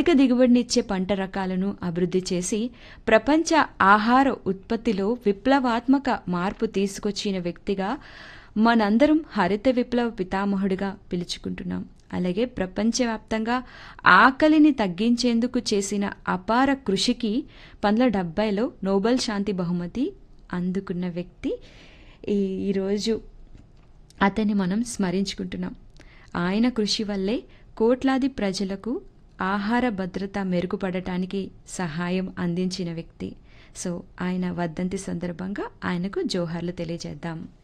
అధిక దిగుబడినిచ్చే పంట రకాలను అభివృద్ధి చేసి ప్రపంచ ఆహార ఉత్పత్తిలో విప్లవాత్మక మార్పు తీసుకొచ్చిన వ్యక్తిగా మనందరం హరిత విప్లవ పితామహుడిగా పిలుచుకుంటున్నాం అలాగే ప్రపంచవ్యాప్తంగా ఆకలిని తగ్గించేందుకు చేసిన అపార కృషికి పంతొమ్మిది డెబ్బైలో నోబెల్ శాంతి బహుమతి అందుకున్న వ్యక్తి ఈ- ఈరోజు అతన్ని మనం స్మరించుకుంటున్నాం ఆయన కృషి వల్లే కోట్లాది ప్రజలకు ఆహార భద్రత మెరుగుపడటానికి సహాయం అందించిన వ్యక్తి సో ఆయన వర్ధంతి సందర్భంగా ఆయనకు జోహార్లు తెలియజేద్దాం